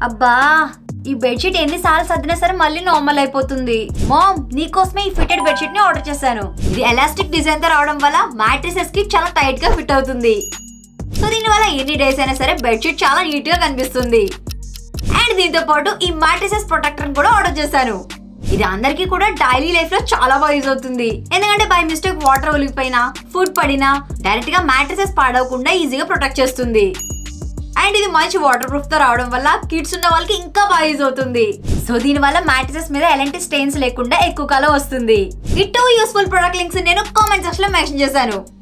అబ్బా ఈ బెడ్షీట్ ఎన్నిసార్లు సర్దినా సరే మళ్ళీ నార్మల్ అయిపోతుంది మామ్ నీకోసమే ఈ ఫిటెడ్ బెడ్షీట్ ని ఆర్డర్ చేశాను ఇది ఎలాస్టిక్ డిజైన్ తో రావడం వల్ల మ్యాట్రిసెస్ కి చాలా టైట్ గా ఫిట్ అవుతుంది సో దీనివల్ల ఎన్ని డేస్ అయినా సరే బెడ్షీట్ చాలా నీట్ గా కనిపిస్తుంది అండ్ దీంతో పాటు ఈ మ్యాట్రిసెస్ ప్రొటెక్టర్ కూడా ఆర్డర్ చేశాను ఇది అందరికీ కూడా డైలీ లైఫ్ లో చాలా బాగా యూజ్ అవుతుంది ఎందుకంటే బై మిస్టేక్ వాటర్ ఒలిగిపోయినా ఫుడ్ పడినా డైరెక్ట్ గా మ్యాట్రిసెస్ పాడవకుండా ఈజీగా ప్రొటెక్ట్ చేస్తుంది అండ్ ఇది మంచి వాటర్ ప్రూఫ్ తో రావడం వల్ల కిడ్స్ ఉన్న వాళ్ళకి ఇంకా బాగా యూజ్ అవుతుంది సో దీని వల్ల మ్యాట్రిసెస్ మీద ఎలాంటి స్టెయిన్స్ లేకుండా ఎక్కువ కాలం వస్తుంది ఈ టూ యూస్ఫుల్ ప్రొడక్ట్ లింక్స్ నేను కామెంట్ సెక్షన్ లో మెన్షన్ చేశాను